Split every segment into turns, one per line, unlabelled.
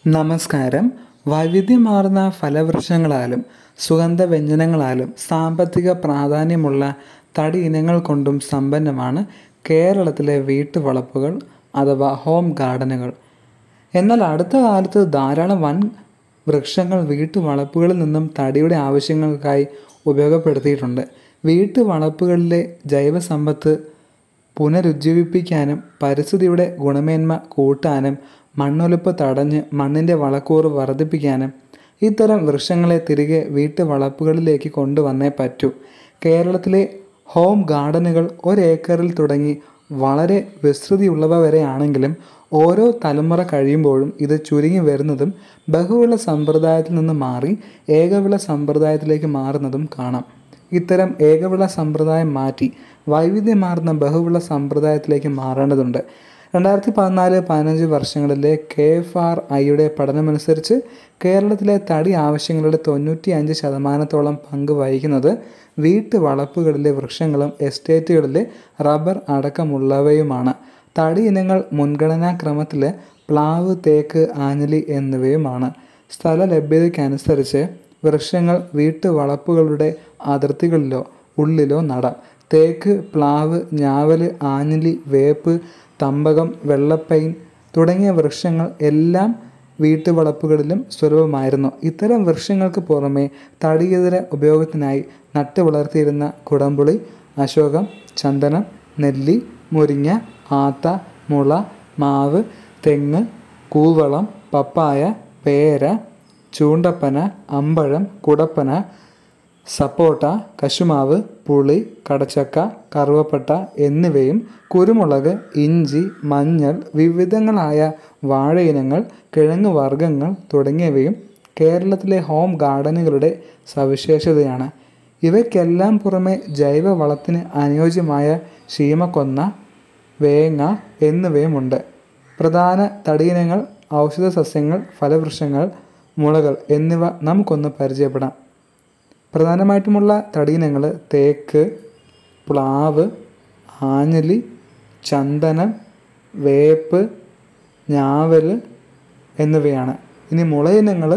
നമസ്കാരം വൈവിധ്യമാർന്ന ഫലവൃക്ഷങ്ങളാലും സുഗന്ധവ്യഞ്ജനങ്ങളാലും സാമ്പത്തിക പ്രാധാന്യമുള്ള തടി ഇനങ്ങൾ കൊണ്ടും സമ്പന്നമാണ് കേരളത്തിലെ വീട്ടുവളപ്പുകൾ അഥവാ ഹോം ഗാർഡനുകൾ എന്നാൽ അടുത്ത കാലത്ത് ധാരാളം വൻ വൃക്ഷങ്ങൾ വീട്ടുവളപ്പുകളിൽ നിന്നും തടിയുടെ ആവശ്യങ്ങൾക്കായി ഉപയോഗപ്പെടുത്തിയിട്ടുണ്ട് വീട്ടുവളപ്പുകളിലെ ജൈവസമ്പത്ത് പുനരുജ്ജീവിപ്പിക്കാനും പരിസ്ഥിതിയുടെ ഗുണമേന്മ കൂട്ടാനും മണ്ണൊലിപ്പ് തടഞ്ഞ് മണ്ണിൻ്റെ വളക്കൂറ് വർദ്ധിപ്പിക്കാനും ഇത്തരം വൃക്ഷങ്ങളെ തിരികെ വീട്ടുവളപ്പുകളിലേക്ക് കൊണ്ടുവന്നേ പറ്റൂ കേരളത്തിലെ ഹോം ഗാർഡനുകൾ ഒരേക്കറിൽ തുടങ്ങി വളരെ വിസ്തൃതിയുള്ളവ വരെ ആണെങ്കിലും ഓരോ തലമുറ കഴിയുമ്പോഴും ഇത് ചുരുങ്ങി വരുന്നതും ബഹുവിള സമ്പ്രദായത്തിൽ നിന്ന് മാറി ഏകവിള സമ്പ്രദായത്തിലേക്ക് മാറുന്നതും കാണാം ഇത്തരം ഏകവിള സമ്പ്രദായം മാറ്റി വൈവിധ്യമാർന്ന ബഹുവിള സമ്പ്രദായത്തിലേക്ക് മാറേണ്ടതുണ്ട് രണ്ടായിരത്തി പതിനാല് പതിനഞ്ച് വർഷങ്ങളിലെ കെ എഫ് ആർ ഐയുടെ പഠനമനുസരിച്ച് കേരളത്തിലെ തടി ആവശ്യങ്ങളുടെ തൊണ്ണൂറ്റി അഞ്ച് ശതമാനത്തോളം പങ്ക് വഹിക്കുന്നത് വീട്ടുവളപ്പുകളിലെ വൃക്ഷങ്ങളും എസ്റ്റേറ്റുകളിലെ റബ്ബർ അടക്കമുള്ളവയുമാണ് തടി ഇനങ്ങൾ മുൻഗണനാക്രമത്തിൽ പ്ലാവ് തേക്ക് ആഞ്ഞിലി എന്നിവയുമാണ് സ്ഥല ലഭ്യതയ്ക്കനുസരിച്ച് വൃക്ഷങ്ങൾ വീട്ടുവളപ്പുകളുടെ അതിർത്തികളിലോ ഉള്ളിലോ നടാം തേക്ക് പ്ലാവ് ഞാവല് ആഞ്ഞിലി വേപ്പ് തമ്പകം വെള്ളപ്പൈൻ തുടങ്ങിയ വൃക്ഷങ്ങൾ എല്ലാം വീട്ടുവളപ്പുകളിലും സുലഭമായിരുന്നു ഇത്തരം വൃക്ഷങ്ങൾക്ക് പുറമെ തടിയതര ഉപയോഗത്തിനായി നട്ടു വളർത്തിയിരുന്ന കുടംപുളി അശോകം ചന്ദനം നെല്ലി മുരിങ്ങ ആത്ത മുള മാവ് തെങ്ങ് കൂവളം പപ്പായ പേര ചൂണ്ടപ്പന അമ്പഴം കുടപ്പന സപ്പോട്ട കശുമാവ് പുളി കടച്ചക്ക കറുവപ്പട്ട എന്നിവയും കുരുമുളക് ഇഞ്ചി മഞ്ഞൾ വിവിധങ്ങളായ വാഴയിനങ്ങൾ കിഴങ്ങ് വർഗ്ഗങ്ങൾ തുടങ്ങിയവയും കേരളത്തിലെ ഹോം ഗാർഡനുകളുടെ സവിശേഷതയാണ് ഇവയ്ക്കെല്ലാം പുറമെ ജൈവ വളത്തിന് അനുയോജ്യമായ ശീമക്കൊന്ന വേങ്ങ എന്നിവയുമുണ്ട് പ്രധാന തടിയിനങ്ങൾ ഔഷധ സസ്യങ്ങൾ ഫലവൃക്ഷങ്ങൾ മുളകൾ എന്നിവ നമുക്കൊന്ന് പരിചയപ്പെടാം പ്രധാനമായിട്ടുമുള്ള തടിയിനങ്ങൾ തേക്ക് പ്ലാവ് ആഞ്ഞലി ചന്ദനം വേപ്പ് ഞാവൽ എന്നിവയാണ് ഇനി മുളയിനങ്ങൾ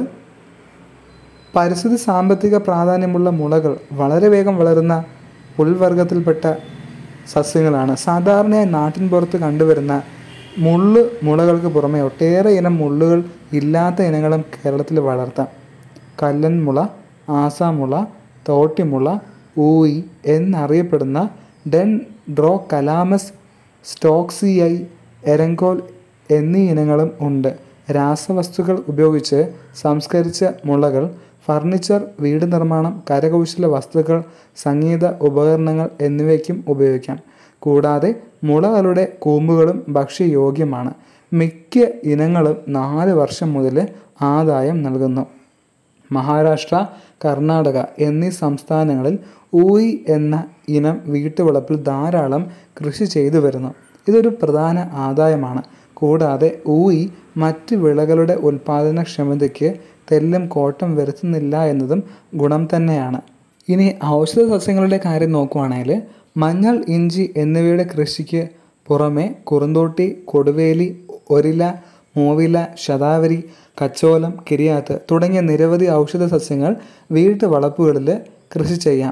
പരിസ്ഥിതി സാമ്പത്തിക പ്രാധാന്യമുള്ള മുളകൾ വളരെ വേഗം വളരുന്ന പുൽവർഗത്തിൽപ്പെട്ട സസ്യങ്ങളാണ് സാധാരണയായി നാട്ടിൻ പുറത്ത് കണ്ടുവരുന്ന മുള്ള് മുളകൾക്ക് പുറമെ ഒട്ടേറെ ഇനം മുള്ളുകൾ ഇല്ലാത്ത ഇനങ്ങളും കേരളത്തിൽ വളർത്താം കല്ലൻ മുള ആസാമുള തോട്ടിമുള ഊയി എന്നറിയപ്പെടുന്ന ഡെൻ ഡ്രോ കലാമസ് സ്റ്റോക്സിയൈ എരങ്കോൽ എന്നീ ഇനങ്ങളും ഉണ്ട് രാസവസ്തുക്കൾ ഉപയോഗിച്ച് സംസ്കരിച്ച മുളകൾ ഫർണിച്ചർ വീട് നിർമ്മാണം കരകൗശല വസ്തുക്കൾ സംഗീത ഉപകരണങ്ങൾ എന്നിവയ്ക്കും ഉപയോഗിക്കാം കൂടാതെ മുളകളുടെ കൂമ്പുകളും ഭക്ഷ്യയോഗ്യമാണ് മിക്ക ഇനങ്ങളും നാല് വർഷം മുതൽ ആദായം നൽകുന്നു മഹാരാഷ്ട്ര കർണാടക എന്നീ സംസ്ഥാനങ്ങളിൽ ഊയി എന്ന ഇനം വീട്ടുവളപ്പിൽ ധാരാളം കൃഷി ചെയ്തു വരുന്നു ഇതൊരു പ്രധാന ആദായമാണ് കൂടാതെ ഊയി മറ്റ് വിളകളുടെ ഉൽപാദനക്ഷമതയ്ക്ക് തെല്ലും കോട്ടം വരുത്തുന്നില്ല എന്നതും ഗുണം തന്നെയാണ് ഇനി ഔഷധ സസ്യങ്ങളുടെ കാര്യം നോക്കുവാണെങ്കിൽ മഞ്ഞൾ ഇഞ്ചി എന്നിവയുടെ കൃഷിക്ക് പുറമെ കുറുന്തോട്ടി കൊടുവേലി ഒരില മൂവില ശതാവരി കച്ചോലം കിരിയാത്ത് തുടങ്ങിയ നിരവധി ഔഷധ സസ്യങ്ങൾ വീട്ടു വളപ്പുകളിൽ കൃഷി ചെയ്യാം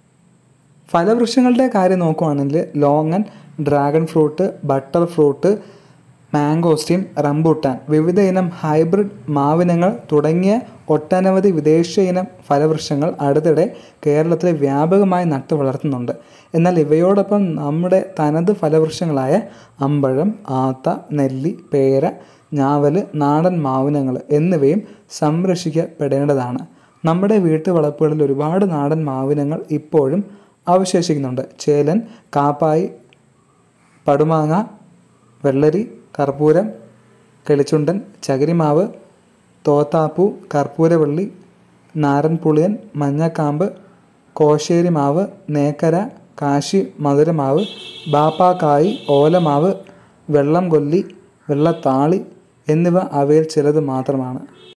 ഫലവൃക്ഷങ്ങളുടെ കാര്യം നോക്കുവാണെങ്കിൽ longan dragon fruit butter fruit mangosteen rambutan വിവിധ ഇനം ഹൈബ്രിഡ് മാവിനങ്ങൾ തുടങ്ങിയ ഒട്ടനവധി വിദേശ ഇനം ഫലവൃക്ഷങ്ങൾ അടുത്തിടെ കേരളത്തിൽ വ്യാപകമായി നട്ടു വളർത്തുന്നുണ്ട് എന്നാൽ ഇവയോടൊപ്പം നമ്മുടെ തനത് ഫലവൃക്ഷങ്ങളായ അമ്പഴം ആത്ത നെല്ലി പേര ഞാവൽ നാടൻ മാവിനങ്ങൾ എന്നിവയും സംരക്ഷിക്കപ്പെടേണ്ടതാണ് നമ്മുടെ വീട്ടുവളപ്പുകളിൽ ഒരുപാട് നാടൻ മാവിനങ്ങൾ ഇപ്പോഴും അവശേഷിക്കുന്നുണ്ട് ചേലൻ കാപ്പായി പടുമാങ്ങ വെള്ളരി കർപ്പൂരം കിളിച്ചുണ്ടൻ ചകിരിമാവ് തോത്താപ്പൂ കർപ്പൂരവള്ളി നാരൻപുളിയൻ മഞ്ഞക്കാമ്പ് കോശേരി മാവ് നേക്കര കാശി മധുരമാവ് ബാപ്പാക്കായി ഓലമാവ് വെള്ളം കൊല്ലി വെള്ളത്താളി എന്നിവ അവയിൽ ചിലത് മാത്രമാണ്